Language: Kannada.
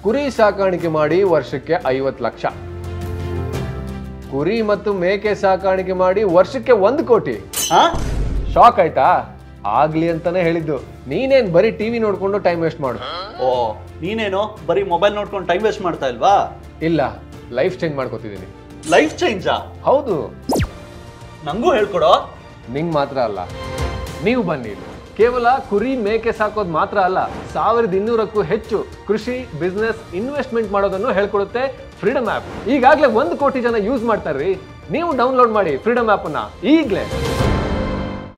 ಕುರಿ ಸಾಕಾಣಿಕೆ ಮಾಡಿ ವರ್ಷಕ್ಕೆ ಐವತ್ತು ಲಕ್ಷ ಕುರಿ ಮತ್ತು ಮೇಕೆ ಸಾಕಾಣಿಕೆ ಮಾಡಿ ವರ್ಷಕ್ಕೆ ಒಂದು ಕೋಟಿ ಹಾ ಶಾಕ್ ಆಯ್ತಾ ಆಗ್ಲಿ ಅಂತಾನೆ ಹೇಳಿದ್ದು ನೀನೇನ್ ಬರೀ ಟಿವಿ ನೋಡ್ಕೊಂಡು ಟೈಮ್ ವೇಸ್ಟ್ ಮಾಡು ಓ ನೀನೇನು ಬರೀ ಮೊಬೈಲ್ ನೋಡ್ಕೊಂಡು ಟೈಮ್ ವೇಸ್ಟ್ ಮಾಡ್ತಾ ಇಲ್ವಾ ಇಲ್ಲ ಲೈಫ್ ಚೇಂಜ್ ಮಾಡ್ಕೋತಿದ್ದೀನಿ ಲೈಫ್ ಚೇಂಜಾ ಹೌದು ನಂಗೂ ಹೇಳ್ಕೊಡೋ ನಿಂಗ್ ಮಾತ್ರ ಅಲ್ಲ ನೀವು ಬನ್ನಿ ಇಲ್ಲಿ. ಕೇವಲ ಕುರಿ ಮೇಕೆ ಸಾಕೋದು ಮಾತ್ರ ಅಲ್ಲ ಸಾವಿರದ ಇನ್ನೂರಕ್ಕೂ ಹೆಚ್ಚು ಕೃಷಿ ಬಿಸ್ನೆಸ್ ಇನ್ವೆಸ್ಟ್ಮೆಂಟ್ ಮಾಡೋದನ್ನು ಹೇಳ್ಕೊಡುತ್ತೆ ಫ್ರೀಡಮ್ ಆ್ಯಪ್ ಈಗಾಗಲೇ ಒಂದು ಕೋಟಿ ಜನ ಯೂಸ್ ಮಾಡ್ತಾರ್ರಿ ನೀವು ಡೌನ್ಲೋಡ್ ಮಾಡಿ ಫ್ರೀಡಮ್ ಆ್ಯಪನ್ನ ಈಗಲೇ